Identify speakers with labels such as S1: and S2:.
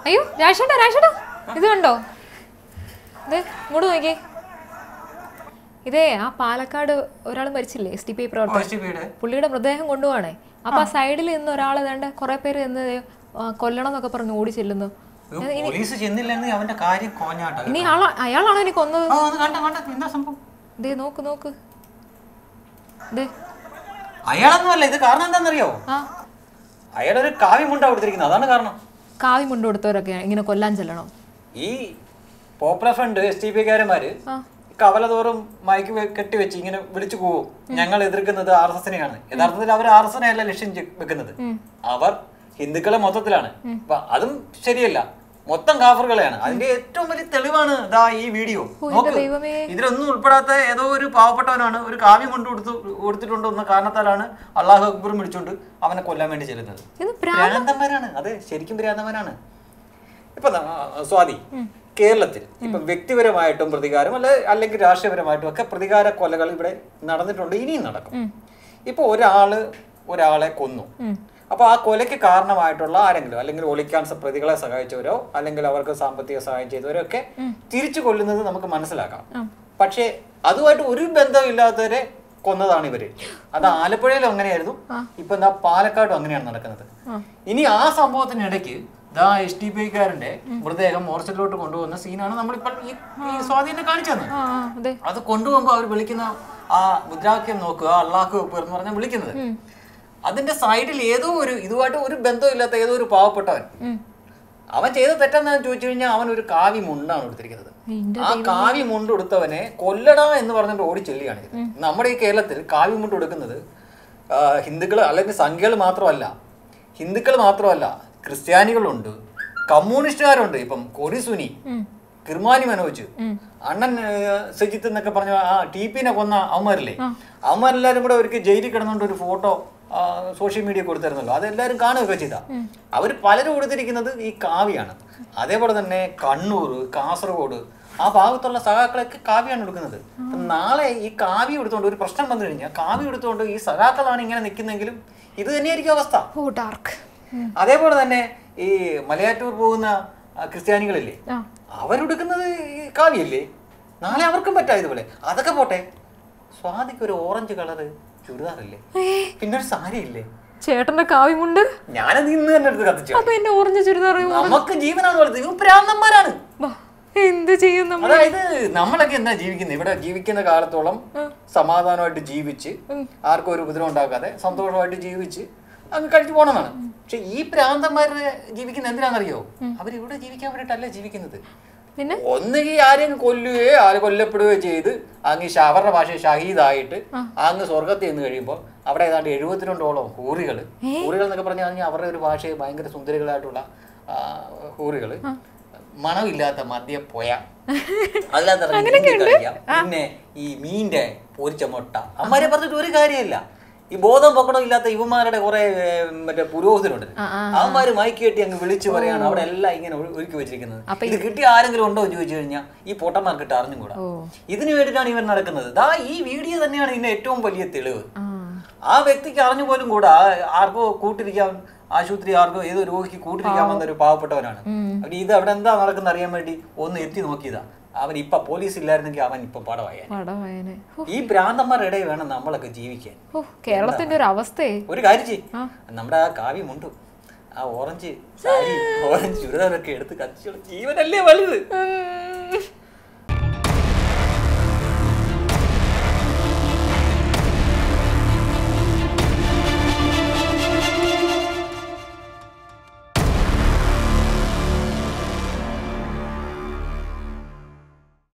S1: അയ്യോ രാഷേട്ടാ രാഷേട്ടാ ഇത് കണ്ടോ ഇത് ഇങ്ങോട്ട് നോക്കിയേ ഇതേ ആ പാലക്കാട് ഒരാൾ മരിച്ചില്ലേ എസ് ടി പി പ്രവർത്തകൻ പുള്ളിയുടെ മൃതദേഹം കൊണ്ടുപോവാണേ അപ്പൊ ആ സൈഡിൽ നിന്ന് ഒരാൾ ഏതാണ്ട് കുറെ പേര് എന്ന് കൊല്ലണം എന്നൊക്കെ പറഞ്ഞ് ഓടി ചെല്ലുന്നു
S2: പോലീസ് ചെന്നില്ലെങ്കിൽ അവന്റെ കാര്യം കോഞ്ഞാട്ട
S1: ഇനി ആളാ അയാളാണോ ഇനി കൊന്നത്
S2: ആ അത് കണ്ട കണ്ട എന്താ സംഭവം
S1: ദേ നോക്ക് നോക്ക് ദേ
S2: അയാളൊന്നുമല്ല ഇത് കാരണം എന്താണെന്നറിയോ
S1: ആ
S2: അയാളൊരു കാവ്യമുണ്ടാ കൊടുത്തിരിക്കുന്നത് അതാണ് കാരണം
S1: കാവി മുണ്ട് കൊടുത്തവരൊക്കെ ഇങ്ങനെ കൊല്ലാൻ ചെല്ലണോ
S2: ഈ popular front S T P കാരന്മാര്
S1: ആ
S2: കവല തോറും മയക്ക് വെ- കെട്ടിവെച്ച് ഇങ്ങനെ വിളിച്ചു പോവും ഞങ്ങൾ എതിർക്കുന്നത് ആർ എസ് എസിനെയാണ് യഥാർത്ഥത്തിൽ അവർ ആർ എസ് എസിനെ അല്ല ലക്ഷ്യം ചെ- വെക്കുന്നത് അവർ ഹിന്ദുക്കളെ മൊത്തത്തിലാണ് അപ്പൊ അതും ശരിയല്ല മൊത്തം കാഫറുകളെയാണ് അതിന്റെ ഏറ്റവും വലിയ തെളിവാണ് ദാ ഈ വീഡിയോ നോക്ക്
S1: ദൈവമേ.
S2: ഇതിലൊന്നും ഉൾപ്പെടാത്ത ഏതോ ഒരു പാവപ്പെട്ടവനാണ് ഒരു കാവ്യം കൊണ്ട് കൊടുത്തു കൊടുത്തിട്ടുണ്ടോ എന്ന കാരണത്താലാണ് അള്ളാഹു അക്ബറും വിളിച്ചുകൊണ്ട് അവനെ കൊല്ലാൻ വേണ്ടി ചെല്ലുന്നത്
S1: ഇത്
S2: ഭ്രാന്തന്മാരാണ് അതെ ശരിക്കും ഭ്രാന്തന്മാരാണ് ഇപ്പൊ ന- ആ, സ്വാതി കേരളത്തിൽ ഇപ്പൊ വ്യക്തിപരമായിട്ടും പ്രതികാരം അല്ലെ അല്ലെങ്കിൽ രാഷ്ട്രീയപരമായിട്ടും ഒക്കെ പ്രതികാര കൊലകൾ ഇവിടെ നടന്നിട്ടുണ്ട് ഇനിയും നടക്കും ഇപ്പൊ ഒരാള് ഒരാളെ കൊന്നു അപ്പൊ ആ കൊലയ്ക്ക് കാരണമായിട്ടുള്ള ആരെങ്കിലും അല്ലെങ്കിൽ ഒളിക്കാൻ സ- പ്രതികളെ സഹായിച്ചവരോ അല്ലെങ്കിൽ അവർക്ക് സാമ്പത്തിക സഹായം ചെയ്തവരോ ഒക്കെ തിരിച്ചു കൊല്ലുന്നത് നമുക്ക് മനസ്സിലാക്കാം പക്ഷേ അതുമായിട്ട് ഒരു ബന്ധമില്ലാത്തവരെ കൊന്നതാണ് ഇവര് അത് ആലപ്പുഴയിലും അങ്ങനെയായിരുന്നു ഇപ്പൊ എന്താ പാലക്കാടും അങ്ങനെയാണ് നടക്കുന്നത് ഇനി ആ സംഭവത്തിനിടയ്ക്ക് ദാ എസ് ടി പി കാരന്റെ മൃതദേഹം മോർച്ചറിലോട്ട് കൊണ്ടുപോകുന്ന സീനാണ് നമ്മളിപ്പോൾ ഈ ഈ സ്വാധീനം കാണിച്ചു തന്നത്
S1: ആ ആ, അതെ
S2: അത് കൊണ്ടുപോകുമ്പോൾ അവർ വിളിക്കുന്ന ആ മുദ്രാവാക്യം നോക്കുക അള്ളാഹു അക്ബർ എന്ന് പറഞ്ഞാൽ വിളിക്കുന്നത് അതിന്റെ സൈഡിൽ ഏതോ ഒരു ഇതുമായിട്ട് ഒരു ബന്ധമില്ലാത്ത ഏതോ ഒരു പാവപ്പെട്ടവൻ അവൻ ചെയ്ത തെറ്റെന്ന് ചോദിച്ചു കഴിഞ്ഞാൽ അവൻ ഒരു കാവ്യ മുണ്ടാണ് കൊടുത്തിരിക്കുന്നത്
S1: ഇന്റെ
S2: ആ കാവ്യ മുണ്ട് ഉടുത്തവനെ കൊല്ലടാ എന്ന് പറഞ്ഞിട്ട് ഓടി ചെല്ലുകയാണ് ഇത്. നമ്മുടെ ഈ കേരളത്തിൽ കാവ്യ മുണ്ട് ഉടുക്കുന്നത് ഹിന്ദുക്കൾ അല്ലെങ്കിൽ സംഖ്യകൾ മാത്രമല്ല ഹിന്ദുക്കൾ മാത്രമല്ല ക്രിസ്ത്യാനികളുണ്ട് കമ്മ്യൂണിസ്റ്റുകാരുണ്ട് ഇപ്പം കൊടി സുനി കിർമാനി മനോജ് അണ്ണൻ ഏഹ്, സജിത്ത് എന്നൊക്കെ പറഞ്ഞ ആ ടി പിനെ കൊന്ന അവന്മാരില്ലേ അവന്മാരെല്ലാരും കൂടെ അവർക്ക് ജയിലിൽ കിടന്നുകൊണ്ട് ഒരു ഫോട്ടോ സോഷ്യൽ മീഡിയ കൊടുത്തിരുന്നല്ലോ അതെല്ലാവരും കാണുകയൊക്കെ ചെയ്താ അവർ പലരും കൊടുത്തിരിക്കുന്നത് ഈ കാവ്യാണ് അതേപോലെ തന്നെ കണ്ണൂർ കാസർഗോഡ് ആ ഭാഗത്തുള്ള സഖാക്കളൊക്കെ കാവ്യാണ് എടുക്കുന്നത് അപ്പം നാളെ ഈ കാവ്യ എടുത്തുകൊണ്ട് ഒരു പ്രശ്നം വന്നു കഴിഞ്ഞാൽ കാവ്യ എടുത്തുകൊണ്ട് ഈ സഖാക്കളാണ് ഇങ്ങനെ നിൽക്കുന്നെങ്കിലും ഇത് തന്നെയായിരിക്കും അവസ്ഥ
S1: ഓ ഡാർക്ക്
S2: അതേപോലെ തന്നെ ഈ മലയാറ്റൂർ പോകുന്ന ആ, ക്രിസ്ത്യാനികളില്ലേ
S1: ആ
S2: അവരെടുക്കുന്നത് ഈ കാവ്യല്ലേ നാളെ അവർക്കും പറ്റാ ഇതുപോലെ അതൊക്കെ പോട്ടെ സ്വാതിക്ക് ഒരു ഓറഞ്ച് കളറ് ചുരിദാറില്ലേ പിന്നെ ഒരു സാരി ഇല്ലേ
S1: ചേട്ടന്റെ കാവി മുണ്ട്
S2: ഞാനത് ഇന്ന് തന്നെ എടുത്ത് കത്തിച്ചു
S1: അപ്പൊ എന്റെ ഓറഞ്ച് ചുരിദാർ
S2: നമുക്ക് ജീവനാണ് വളർത്തുന്നത് ഇവർ ഭ്രാന്തന്മാരാണ്
S1: വാ, എന്ത് ചെയ്യും നമ്മൾ
S2: അതായത് നമ്മളൊക്കെ എന്താ ജീവിക്കുന്നത് ഇവിടെ ജീവിക്കുന്ന കാലത്തോളം സമാധാനമായിട്ട് ജീവിച്ച് ആർക്കും ഒരു ഉപദ്രവം ഉണ്ടാക്കാതെ സന്തോഷമായിട്ട് ജീവിച്ച് അങ്ങ് കഴിച്ചു പോകണമെന്നാണ് പക്ഷെ ഈ പ്രാന്തന്മാര് ജീവിക്കുന്ന എന്തിനാണെന്നറിയോ അവർ ഇവിടെ ജീവിക്കാൻ വേണ്ടിയിട്ടല്ല ജീവിക്കുന്നത്
S1: പിന്നെ
S2: ഒന്നുകിൽ ആരെയും കൊല്ലുകയോ ആര് കൊല്ലപ്പെടുകയോ ചെയ്ത് അങ്ങ് ഈ അവരുടെ ഭാഷ ഷഹീദായിട്ട് അങ്ങ് സ്വർഗത്തിൽ നിന്ന് കഴിയുമ്പോൾ അവിടെ ഏതാണ്ട് എഴുപത്തിരണ്ടോളം ഹൂറികൾ ഹൂറികൾ എന്നൊക്കെ പറഞ്ഞു കഴിഞ്ഞാൽ അവരുടെ ഒരു ഭാഷയെ ഭയങ്കര സുന്ദരികളായിട്ടുള്ള ആ, ഹൂറികൾ മണമില്ലാത്ത മദ്യ പോയ അല്ലാതെ പിന്നെ ഈ മീന്റെ പൊരിച്ച മുട്ട അമ്മാരെ പറഞ്ഞിട്ട് ഒരു കാര്യമില്ല ഈ ബോധം പക്കടം ഇല്ലാത്ത ഇവന്മാരുടെ കുറെ മറ്റേ പുരോഹിതരുണ്ട് അവന്മാര് മയക്കി കെട്ടി അങ്ങ് വിളിച്ചു പറയാണ് അവിടെ എല്ലാം ഇങ്ങനെ ഒഴു- ഒരുക്കി വെച്ചിരിക്കുന്നത് ഇത് കിട്ടിയ ആരെങ്കിലും ഉണ്ടോ എന്ന് ചോദിച്ചു കഴിഞ്ഞാൽ ഈ പൊട്ടന്മാർക്കിട്ട് അറിഞ്ഞുകൂടാ ഇതിനു വേണ്ടിയിട്ടാണ് ഇവർ നടക്കുന്നത് ദാ ഈ വീഡിയോ തന്നെയാണ് ഇതിന്റെ ഏറ്റവും വലിയ തെളിവ്
S1: ആ
S2: ആ വ്യക്തിക്ക് അറിഞ്ഞു പോലും കൂടാ ആ- ആർക്കോ കൂട്ടിരിക്കാൻ ആശുപത്രി ആർക്കോ ഏതോ രോഗിക്ക് കൂട്ടിരിക്കാൻ വന്ന ഒരു പാവപ്പെട്ടവനാണ് അവൻ ഇത് അവിടെ എന്താ നടക്കുന്ന അറിയാൻ വേണ്ടി ഒന്ന് എത്തി നോക്കിയതാ അവൻ ഇപ്പൊ പോലീസ് ഇല്ലായിരുന്നെങ്കിൽ അവൻ ഇപ്പൊ പടമായ
S1: പടവായനെ ഓ,
S2: ഈ ഭ്രാന്തന്മാരുടെ ഇടയിൽ വേണം നമ്മളൊക്കെ ജീവിക്കാൻ
S1: ഓ കേരളത്തിന്റെ ഒരു അവസ്ഥയെ
S2: ഒരു കാര്യം ചെയ്യ് നമ്മുടെ ആ കാവ്യമുണ്ട് ആ ഓറഞ്ച് സാരി ഓറഞ്ച് ചുരിദാറൊക്കെ എടുത്ത് കത്തിച്ചുള്ള ജീവനല്ലേ വലുത്
S1: ഉം.